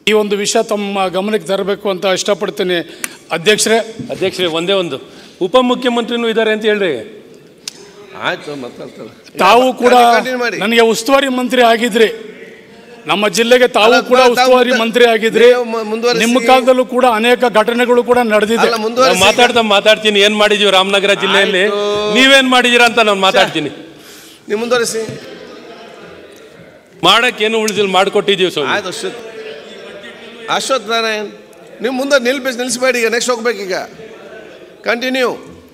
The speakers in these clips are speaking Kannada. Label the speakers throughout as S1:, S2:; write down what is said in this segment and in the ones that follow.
S1: ಈ ಒಂದು ವಿಷಯ ತಮ್ಮ ಗಮನಕ್ಕೆ ತರಬೇಕು ಅಂತ ಇಷ್ಟಪಡ್ತೀನಿ ಅಧ್ಯಕ್ಷರೇ
S2: ಅಧ್ಯಕ್ಷರೇ ಒಂದೇ ಒಂದು ಉಪಮುಖ್ಯಮಂತ್ರಿನೂ ಇದ್ದಾರೆ ಅಂತ ಹೇಳ್ರಿ
S3: ಆಯ್ತು ಮಾತಾಡ್ತಾರೆ
S1: ತಾವು ಕೂಡ
S3: Continue ಮಾಡಿ.
S1: ನನಗೆ ಉಸ್ತುವಾರಿ ಮಂತ್ರಿ ಆಗಿದ್ರಿ ನಮ್ಮ ಜಿಲ್ಲೆಗೆ ತಾವು
S3: ಅಲ್ಲ,
S1: ಕೂಡ
S3: ತಾವು
S1: ಉಸ್ತುವಾರಿ
S3: ಮುಂದೆ-
S1: ಮಂತ್ರಿ ಆಗಿದ್ರಿ
S3: ನೀವು ಮ- ಮುಂದುವರಿಸಿ.
S1: ನಿಮ್ಮ ಕಾಲದಲ್ಲೂ ಕೂಡ ಅನೇಕ ಘಟನೆಗಳು ಕೂಡ ನಡೆದಿದೆ
S3: ಅಲ್ಲ
S2: ನಾನು
S3: ಮುಂದುವರಿಸಿ
S2: ಮಾತಾಡ್ತಾ ಮಾತಾಡ್ತೀನಿ ಏನ್ ಮಾಡಿದೀವಿ ರಾಮನಗರ ಜಿಲ್ಲೆಯಲ್ಲಿ
S3: ಆಯ್ತು.
S2: ನೀವೇನ್ ಮಾಡಿದೀರಾ ಅಂತ ನಾನು ಮಾತಾಡ್ತೀನಿ
S3: ನೀವು ಮುಂದುವರಿಸಿ
S2: ಮಾಡಕ್ ಏನು ಉಳಿದಿಲ್ಲ ಮಾಡ್ಕೊಟ್ಟಿದೀವಿ ಸ್ವಾಮಿ
S3: ಆಯ್ತು ಅಶ್ವತ್ ಅಶ್ವತ್ ನಾರಾಯಣ್ ನೀವು ಮುಂದೆ ನಿಲ್ಬೇಸಿ ನಿಲ್ಲಿಸಬೇಡಿ ಈಗ ನೆಕ್ಸ್ಟ್ ಹೋಗ್ಬೇಕೀಗ ಕಂಟಿನ್ಯೂ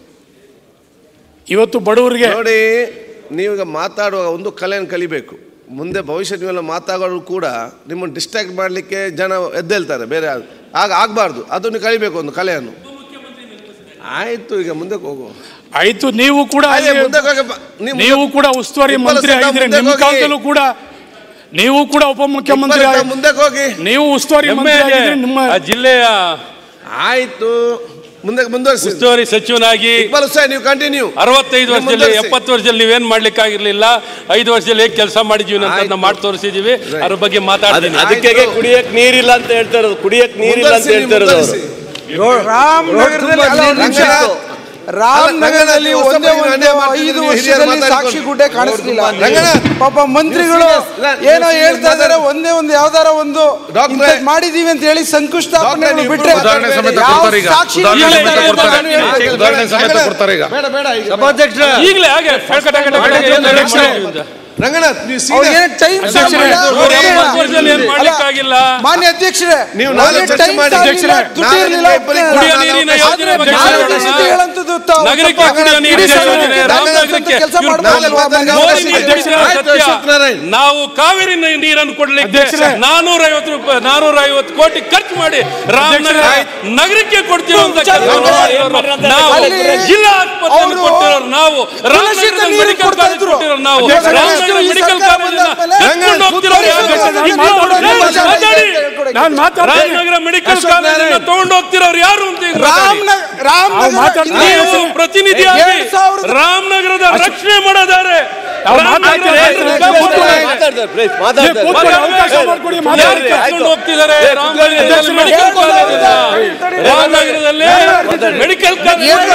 S1: ಇವತ್ತು ಬಡವರಿಗೆ
S3: ನೋಡಿ ನೀವೀಗ ಮಾತಾಡುವಾಗ ಒಂದು ಕಲೆಯನ್ನು ಕಲಿಬೇಕು ಮುಂದೆ ಭವಿಷ್ಯ ನೀವೆಲ್ಲ ಮಾತಾಡೋರು ಕೂಡ ನಿಮ್ಮನ್ನು ಡಿಸ್ಟ್ರಾಕ್ಟ್ ಮಾಡಲಿಕ್ಕೆ ಜನ ಎದ್ದೇಳ್ತಾರೆ ಬೇರೆ ಯಾರು. ಆಗ ಆಗಬಾರ್ದು ಅದು ನೀವು ಕಲಿಬೇಕು ಒಂದು ಕಲೆಯನ್ನು ಆಯಿತು ಈಗ ಮುಂದಕ್ಕೆ ಹೋಗು
S1: ಆಯ್ತು ನೀವು ಕೂಡ
S3: ಅದೇ
S1: ಅಲ್ಲಿ-
S3: ಮುಂದಕ್ಕೆ ಹೋಗಿ ಬ- ನೀವು
S1: ನೀವು
S3: ಮುಂದಕ್ಕೆ-
S1: ಕೂಡ ಉಸ್ತುವಾರಿ
S3: ಇಪ್ಪತ್ತು
S1: ಮಂತ್ರಿ
S3: ಸಲ
S1: ಆಗಿದ್ರಿ
S3: ಮುಂದಕ್ಕೆ
S1: ನಿಮ್ಮ
S3: ಹೋಗಿ.
S1: ಕಾಲದಲ್ಲೂ ಕೂಡ ನೀವು ಕೂಡ ಉಪಮುಖ್ಯಮಂತ್ರಿ
S3: ಇಪ್ಪತ್ತು ಸಲ
S1: ಆಗಿ-
S3: ಮುಂದಕ್ಕೆ ಹೋಗಿ
S1: ನೀವು ಉಸ್ತುವಾರಿ
S2: ಹೆಮ್ಮೆ
S1: ಮಂತ್ರಿ
S2: ಇದೆ.
S1: ಆಗಿದ್ರಿ ನಿಮ್ಮ
S2: ಆ ಜಿಲ್ಲೆಯ
S3: ಆಯಿತು ಮುಂದಕ್ಕೆ ಮುಂದುವರಿಸಿ
S2: ಉಸ್ತುವಾರಿ ಸಚಿವನಾಗಿ
S3: ಇಕ್ಬಾಲ್ ಹುಸೇನ್ ನೀವು ಕಂಟಿನ್ಯೂ
S2: ಅರವತ್ತೈದು ವರ್ಷದಲ್ಲಿ
S3: ಮುಂದುವರಿಸಿ.
S2: ಎಪ್ಪತ್ತು ವರ್ಷದಲ್ಲಿ ನೀವೇನ್ ಮಾಡ್ಲಿಕ್ಕಾಗಿರ್ಲಿಲ್ಲ ಐದು ವರ್ಷದಲ್ಲಿ ಹೇಗೆ ಕೆಲಸ ಮಾಡಿದೀವಿ ಅಂತ
S3: ಆಯ್ತು.
S2: ನಾವು ಮಾಡಿ ತೋರಿಸಿದೀವಿ ಅದ್ರ ಬಗ್ಗೆ ಮಾತಾಡ್ತೀನಿ
S4: ಅದಕ್ಕೆ
S3: ಆಯ್ತು.
S4: ಕುಡಿಯಕ್ ನೀರಿಲ್ಲ ಅಂತ ಹೇಳ್ತಾ ಇರೋದು ಕುಡಿಯಕ್ ನೀರಿಲ್ಲ ಅಂತ
S3: ಮುಂದುವರಿಸಿ,
S4: ಹೇಳ್ತಾ ಇರೋದು
S3: ಮುಂದುವರಿಸಿ.
S5: ರಾಮನಗರದಲ್ಲಿ ಅಲ್ಲ, ಒಂದು ನಿಮಿಷ. ರಾಮನಗರದಲ್ಲಿ
S3: ಅಲ್ಲ,
S5: ಒಂದೇ
S3: ರಂಗನಾಥ್
S5: ಒಂದು
S3: ನೀವು
S5: ಐದು
S3: ಹಿರಿಯರು
S5: ವರ್ಷದಲ್ಲಿ
S3: ಮಾತಾಡ್ಕೊಂಡು.
S5: ಸಾಕ್ಷಿ ಗುಡ್ಡೆ ಕಾಣಿಸ್ಲಿಲ್ಲ
S3: ರಂಗನಾಥ್,
S5: ಪಾಪ ಮಂತ್ರಿಗಳು
S3: ನೀವು serious- ಇಲ್ಲ,
S5: ಏನೋ
S3: ನೀವು
S5: ಹೇಳ್ತಾ
S3: serious
S5: ಇದಾರೆ ಒಂದೇ ಒಂದು ಯಾವ್ದಾರ ಒಂದು
S3: ಡಾಕ್ಟ್ರೇ,
S5: ಇಂಥದ್ದು ಮಾಡಿದೀವಿ ಅಂತ ಹೇಳಿ ಶಂಕುಸ್ಥಾಪನೆ
S3: ಡಾಕ್ಟ್ರೇ, ನೀವು
S5: ಬಿಟ್ರೆ
S3: ಉದಾಹರಣೆ ಸಮೇತ
S5: ಯಾವ
S3: ಕೊಡ್ತಾರೆ ಈಗ.
S5: ಸಾಕ್ಷಿ
S2: ಉದಾಹರಣೆ
S5: ಇಲ್ಲ
S2: ಸಮೇತ
S5: ಅಂತ
S2: ಕೊಡ್ತಾರೆ.
S5: ನಾನು ಹೇಳ್ತೀನಿ.
S3: ಉದಾಹರಣೆ ಸಮೇತ ಕೊಡ್ತಾರೆ ಈಗ ಬೇಡ ಬೇಡ ಈಗ
S4: ಸಭಾಧ್ಯಕ್ಷರ
S2: ಈಗಲೇ ಹಾಗೆ ಕಟ ಕಟ ಕಟ ಕಟ ಏನ್ ಮಾಡಿದೀವಿ ಅಂತ.
S3: ರಂಗನಾಥ್ ನೀವು
S5: ಅವ್ರಿಗೆ
S3: serious-
S5: ಏನ್ ಟೈಮ್
S1: ಅಧ್ಯಕ್ಷರೇ,
S2: ನೋಡಿ, ಎಪ್ಪತ್ತು ವರ್ಷದಲ್ಲಿ ಏನ್ ಮಾಡ್ಲಿಕ್ಕಾಗಿಲ್ಲ
S5: ಮಾನ್ಯ ಅಧ್ಯಕ್ಷರೇ
S3: ನೀವು ನಾಳೆ
S5: ಅವ್ರಿಗೆ
S3: ಚರ್ಚೆ
S5: time
S3: ಮಾಡಿ.
S5: ಸಾಲಿಲ್ಲ,
S3: ಅಧ್ಯಕ್ಷರೇ,
S5: ದುಡ್ಡು
S3: ನಾಳೆ
S5: ಇರ್ಲಿಲ್ಲ,
S3: ಇಬ್ಬರಿಗೆ
S5: ಒಪ್ಪಿಗೆ
S2: ಕುಡಿಯೋ
S5: ಇಲ್ಲ.
S2: ನೀರಿನ
S5: ಆದ್ರೆ
S2: ಯೋಜನೆ ಬಗ್ಗೆ
S5: ನಾಳೆ
S2: ಮಾತಾಡೋಣ.
S5: ಜೊತೆ ಹೇಳಂತದ್ದು ತಾವು
S2: ನಗರಕ್ಕೆ
S5: ಸ್ವಲ್ಪ
S2: ಕುಡಿಯೋ ನೀರಿನ
S5: ಇಡೀ
S2: ಯೋಜನೆ,
S5: ಸಮಾಜಕ್ಕೆ
S2: ರಾಮನಗರಕ್ಕೆ
S5: ಕೆಲಸ
S2: ಇವ್ರು
S5: ಮಾಡ್ಬೋದು.
S3: ನಾಳೆ ಮಾತಾಡಿ,
S5: ಮಾನ್ಯ
S3: ಅವಕಾಶ
S2: ಮೋದಿ
S3: ಇದೆ.
S2: ಅಧ್ಯಕ್ಷರ
S3: ಆಯ್ತು,
S2: ಸತ್ಯ.
S3: ಸತ್ಯನಾರಾಯಣ್.
S2: ನಾವು ಕಾವೇರಿ ನೀ- ನೀರನ್ನು ಕೊಡ್ಲಿಕ್ಕೆ
S1: ಅಧ್ಯಕ್ಷರೇ.
S2: ನಾನೂರ ಐವತ್ತು ರೂಪಾಯಿ ನಾನೂರ ಐವತ್ತು ಕೋಟಿ ಖರ್ಚು ಮಾಡಿ ರಾಮನಗರ
S3: ಅಧ್ಯಕ್ಷರೇ.
S2: ನಗರಕ್ಕೆ ಕೊಡ್ತಿರುವಂತ ನಾವು
S5: ಅಲ್ಲಿ
S2: ಜಿಲ್ಲಾ ಆಸ್ಪತ್ರೆ
S5: ಅವರು
S2: ಕೊಟ್ಟಿರೋರು ನಾವು
S5: ಕಲುಷಿತ
S2: ರಾಮನಗರದ
S5: ನೀರು
S2: ಮೆಡಿಕಲ್
S5: ಕೊಡ್ತಾ
S2: ಕಾಲೇಜ್
S5: ಇದ್ರು.
S2: ಕೊಟ್ಟಿರೋರು ನಾವು
S5: ಅಧ್ಯಕ್ಷರೇ,
S2: ರಾಮನಗರ
S5: ಈ
S2: ಮೆಡಿಕಲ್
S5: ಸರ್ಕಾರ
S2: ಕಾಲೇಜನ್ನ
S5: ಬಂದಾದ್ಮೇಲೆ
S2: ಎತ್ಕೊಂಡು ಹೋಗ್ತಿರೋರು ಯಾರು?
S5: ಕೂತ್ಕೊಳ್ಳಿ,
S2: ಇದು ಮಾತಾಡಿ. ಮಾತಾಡಿ.
S1: ನಾನು ಮಾತಾಡ್ತೀನಿ
S2: ರಾಮನಗರ ಮೆಡಿಕಲ್
S3: ಅಶ್ವಥ್
S2: ಕಾಲೇಜನ್ನ
S3: ನಾರಾಯಣ್.
S2: ತಗೊಂಡು ಹೋಗ್ತಿರೋರು ಯಾರು ಅಂತ ಈಗ ಮಾತಾಡಿ.
S5: ರಾಮನಗರ ರಾಮನಗರ
S1: ನಾವು ಮಾತಾಡ್ತೀವಿ.
S5: ಹಿಂದೆ
S2: ನೀವು ಪ್ರತಿನಿಧಿಯಾಗಿ
S5: ಎರಡ್ ಸಾವಿರದ-
S2: ರಾಮನಗರದ ರಕ್ಷಣೆ ಮಾಡೋದಾರೆ
S1: ನಾವು
S2: ರಾಮನಗರದ
S1: ಮಾತಾಡ್ತೀವಿ.
S2: ರಕ್ಷಣೆ ಮಾಡೋದಾರೆ.
S4: ಮಾತಾಡ್ತಾರೆ please,
S1: ಏ,
S4: ಮಾತಾಡ್ತಾರೆ
S1: ಕೂತ್ಕೊಳ್ಳಿ, ಅವಕಾಶ ಮಾಡಿಕೊಡಿ
S2: ಯಾರು
S1: ಮಾತಾಡಿ
S2: ಕರ್ಕೊಂಡು ಹೋಗ್ತಿದ್ದಾರೆ ರಾಮನಗರದಲ್ಲಿ ಮೆಡಿಕಲ್ ಕಾಲೇಜಿಂದ ರಾಮನಗರದಲ್ಲಿ ಮೆಡಿಕಲ್ ಕಾಲೇಜ್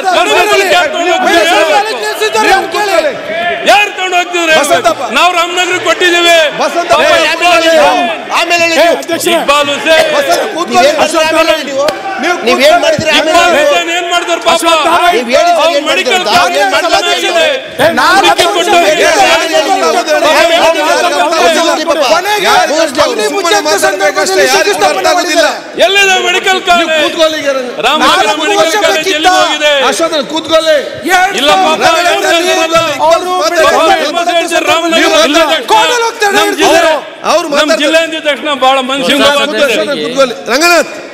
S2: ಯಾರು ತಗೊಂಡು ಹೋಗ್ತಿದ್ರೆ ನಾವು ರಾಮನಗರ ಕೊಟ್ಟಿದ್ದೇವೆ
S3: ಬಸಂತ
S2: ಪಾಪ ಇಕ್ಬಾಲ್
S4: ಆಮೇಲೆ
S1: ಏ, ಅಧ್ಯಕ್ಷರೇ,
S2: ಇಕ್ಬಾಲ್ ಹುಸೇನ್
S3: ಬಸಂತ ಕೂತ್ಕೊಳ್ಳಿ. ನೀವು
S4: ನೀವೇನ್ ಮಾಡಿದ್ರಿ
S2: ಇಕ್ಬಾಲ್ ಹುಸೇನ್ ಏನ್ ಮಾಡ್ತಾರೆ ಪಾಪ
S1: ಅಶ್ವತ್ಥ ನಾರಾಯಣ್.
S4: ನೀವ್ ಹೇಳಿ ಸರ್
S2: ಅವ್ರು
S4: ಏನ್
S2: ಮೆಡಿಕಲ್
S4: ಮಾಡಿದ್ರು ಅಂತ.
S2: ಕಾಲೇಜ್
S4: ಏನ್ ಮಾಡಿದ್ರು ಅಂತ
S2: ಮಾಡಲಾಗಿದೆ.
S1: ಏ, ನಾನು
S2: ಹುಡುಕಿ
S1: ಮಾತಾಡ್ತೀನಿ.
S2: ಕೊಂಡು ಹೋಗಿ.
S5: ಕೊನೆಗೆ
S3: ಯಾರು
S5: ಅಗ್ನಿ
S3: ಸುಮ್ಮನೆ
S5: ಮುಚ್ಚಂತ
S3: ಮಾತಾಡ್ಬೇಕಷ್ಟೇ,
S5: ಸಂದರ್ಭದಲ್ಲಿ
S3: ಯಾರಿಗೂ
S5: ಶಂಕುಸ್ಥಾಪನೆ
S3: ಗೊತ್ತಾಗೋದಿಲ್ಲ.
S5: ಮಾಡಿದ್ದಾರೆ.
S2: ಎಲ್ಲಿದೆ ಮೆಡಿಕಲ್ ಕಾಲೇಜ್
S3: ಕೂತ್ಕೊಳ್ಳಿ ಈಗ ರಂಗ-
S2: ರಾಮನಗರ
S5: ನಾಲ್ಕು
S2: ಮೆಡಿಕಲ್
S5: ವರ್ಷ
S2: ಕಾಲೇಜ್ ಎಲ್ಲಿ
S5: ಬೇಕಿತ್ತ?
S2: ಹೋಗಿದೆ
S3: ಅಶ್ವಥ್ ಕೂತ್ಕೊಳ್ಳಿ
S5: ಎರಡ್
S2: ಇಲ್ಲ ಪಾಪ,
S5: ಸಾವಿರದ
S2: ಅವ್ರು
S5: ಹದಿನೇಳರಲ್ಲಿ
S2: ಮಾತಾಡ್ತಾರೆ.
S5: ಅವರು
S3: ಮಾತಾಡ್ತಾರೆ.
S5: ಮೆಡಿಕಲ್
S2: ಪಾಪ,
S5: ಕಾಲೇಜ್
S2: ಇಪ್ಪತ್ತೈದು ಜನ ರಾಮನಗರ
S3: ನೀವು
S2: ಜಿಲ್ಲೆ
S3: ಮಾತಾಡಿ.
S2: ತಕ್ಷಣ
S5: ಕೋಣೆಲ್ ಹೋಗ್ತಾರೆ
S2: ನಮ್ಮ
S5: ಇವ್ರು.
S2: ಜಿಲ್ಲೆ
S3: ಅವ್ರು
S2: ನಮ್ಮ
S3: ಮಾತಾಡ್ತಾರೆ.
S2: ಜಿಲ್ಲೆ ಅಂದಿದ ತಕ್ಷಣ ಬಹಳ ಮನುಷ್ಯ
S3: ಕೂತ್ಕೊಳ್ಳಿ, ಅಶ್ವಥ್ ಕೂತ್ಕೊಳ್ಳಿ ರಂಗನಾಥ್